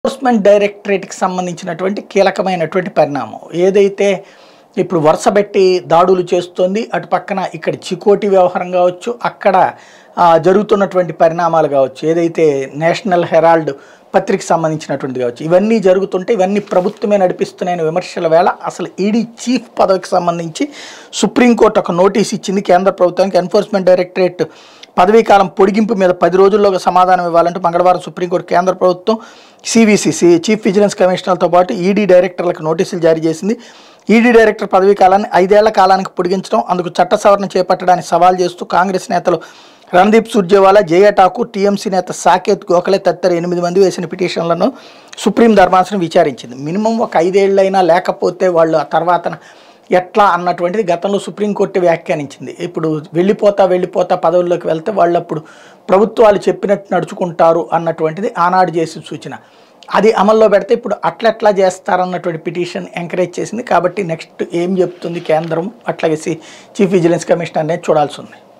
enforcement డైరెక్టరేట్కి సంబంధించినటువంటి కీలకమైనటువంటి పరిణామం ఏదైతే ఇప్పుడు వరుసబెట్టి దాడులు చేస్తోంది అటు పక్కన ఇక్కడ చికోటి వ్యవహారం కావచ్చు అక్కడ ఆ, జరుగుతున్నటువంటి పరిణామాలు కావచ్చు ఏదైతే నేషనల్ హెరాల్డ్ పత్రిక సంబంధించినటువంటి కావచ్చు ఇవన్నీ జరుగుతుంటే ఇవన్నీ ప్రభుత్వమే నడిపిస్తున్నాయని విమర్శల వేళ అసలు ఈడీ చీఫ్ పదవికి సంబంధించి సుప్రీంకోర్టు ఒక నోటీస్ ఇచ్చింది కేంద్ర ప్రభుత్వానికి ఎన్ఫోర్స్మెంట్ డైరెక్టరేట్ పదవీ కాలం పొడిగింపు మీద పది రోజుల్లోగా సమాధానం ఇవ్వాలంటూ మంగళవారం సుప్రీంకోర్టు కేంద్ర ప్రభుత్వం సివిసిసి చీఫ్ విజిలెన్స్ కమిషనర్తో పాటు ఈడీ డైరెక్టర్లకు నోటీసులు జారీ చేసింది ఈడీ డైరెక్టర్ పదవీ కాలాన్ని ఐదేళ్ల కాలానికి పొడిగించడం అందుకు చట్ట సవరణ చేపట్టడానికి సవాల్ చేస్తూ కాంగ్రెస్ నేతలు రణదీప్ సుర్జేవాలా జయ ఠాకూర్ టీఎంసీ నేత సాకేత్ గోఖలే తదితర ఎనిమిది మంది వేసిన పిటిషన్లను సుప్రీం ధర్మాసనం విచారించింది మినిమం ఒక ఐదేళ్లైనా లేకపోతే వాళ్ళు ఆ తర్వాత ఎట్లా అన్నటువంటిది గతంలో సుప్రీంకోర్టు వ్యాఖ్యానించింది ఇప్పుడు వెళ్ళిపోతా వెళ్ళిపోతా పదవుల్లోకి వెళ్తే వాళ్ళు అప్పుడు ప్రభుత్వాలు చెప్పినట్టు నడుచుకుంటారు అన్నటువంటిది ఆనాడు చేసిన సూచన అది అమల్లో పెడితే ఇప్పుడు అట్లెట్లా చేస్తారన్నటువంటి పిటిషన్ ఎంకరేజ్ చేసింది కాబట్టి నెక్స్ట్ ఏం చెప్తుంది కేంద్రం అట్లాగే సి- చీఫ్ విజిలెన్స్ కమిషనర్ అనేది చూడాల్సి ఉంది